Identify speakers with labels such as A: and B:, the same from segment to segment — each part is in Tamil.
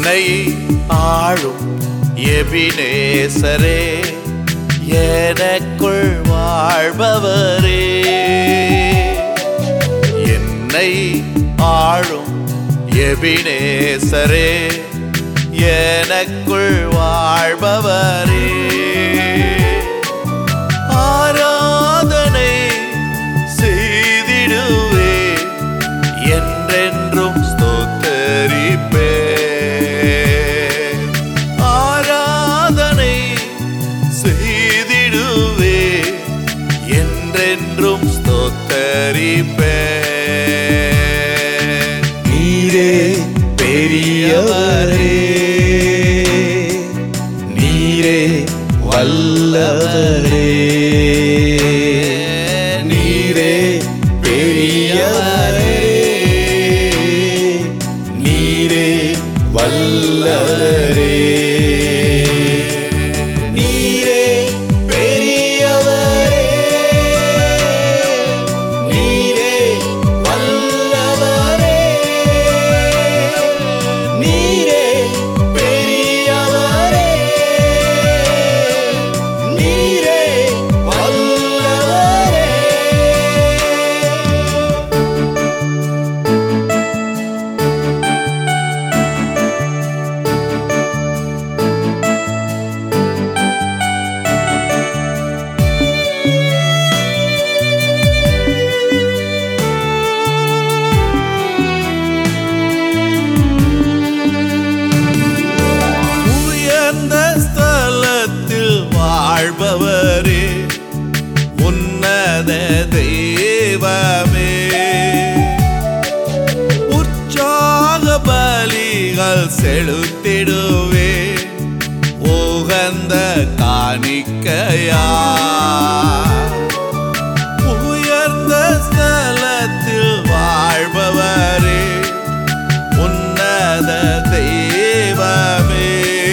A: என்னை ஆளும் எபினேசரே எனக்குள் வாழ்பவரே என்னை ஆளும் எபினேசரே எனக்குள் வாழ்பவரே ஆராதனை செய்திடுவே என்றென்றும் ஸ்தோத்தரிப்பே ஆராதனை செய்திடுவே என்றென்றும் ஸ்தோத்தரிப்பே
B: நீரே பெரியவரே நீரே வல்லவரே நீரே பெரியவரே நீரே வல்லவரே நீரே பெரியவரே நீரே வல்லவரே நீரே பெரியவரே நீரே வல்லவரே
A: உயர்ந்த ஸ்தலத்தில் வாழ்பவரே உன்னத தெய்வமே உற்சாக பலிகள் செலுத்திடுவே உகந்த காணிக்கையா உயர்ந்த ஸ்தலத்தில் வாழ்பவரே உன்னத தெய்வமே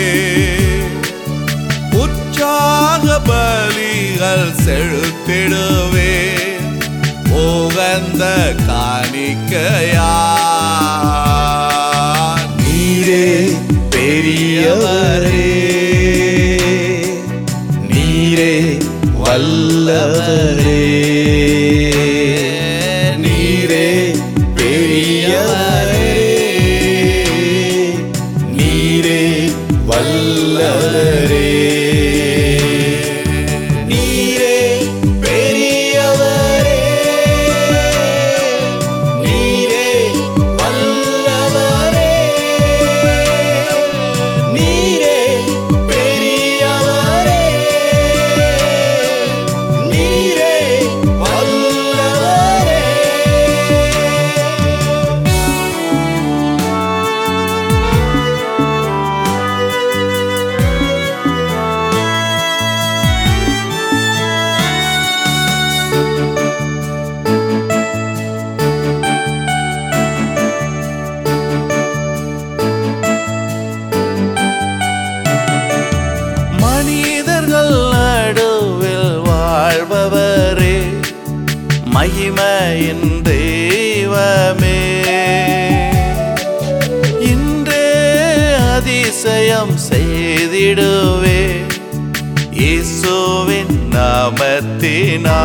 A: உற்சாக பலிகள் செலுத்திடுவே உகந்த காணிக்கையா
B: நீரே பெரியவரே நீரே வல்லவரே நீரே பெரியவரே நீரே வல்லவரே நீரே பெரியவரே நீரே வல்லவரே நீரே பெரியவரே நீரே வல்லவரே
A: மனிதர்கள் நடுவில் வாழ்பவரே மகிமையின் தெய்வமே இன்றே அதிசயம் செய்திடுவே இயேசுவின் நாமத்தினா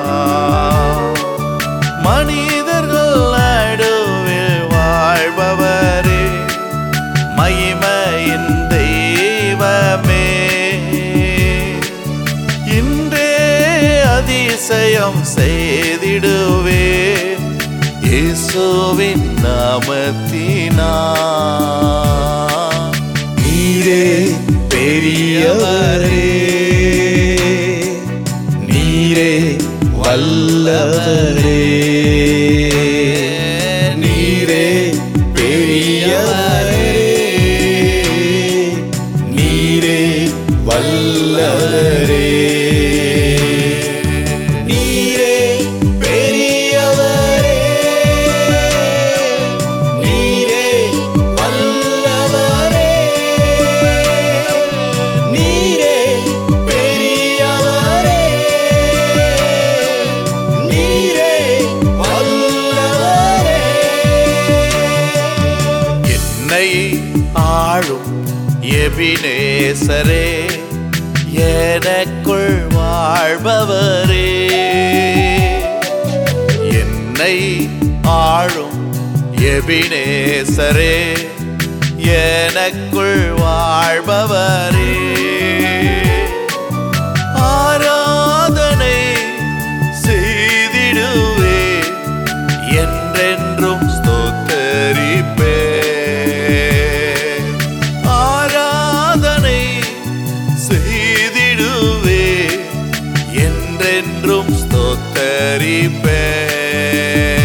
A: மனிதர்கள் நடுவில் வாழ்பவரே மகிமையின் தெய்வமே இன்றே அதிசயம் செய்திடுவே இயேசுவின் நாமத்தினா
B: நீரே பெரியவரே நீரே வல்லவரே நீரே பெரியவரே நீரே வல்லவரே நீரே பெரியவரே நீரே வல்லவரே நீரே பெரியவரே நீரே
A: என்னை ஆளும் எபினேசரே எனக்குள் வாழ்பவரே என்னை ஆளும் எபினேசரே எனக்குள் வாழ்பவரே ஆராதனை செய்திடுவே என்றென்றும் ஸ்தோத்தரிப்பே ஆராதனை செய்திடுவே என்றென்றும் ஸ்தோத்தரிப்பே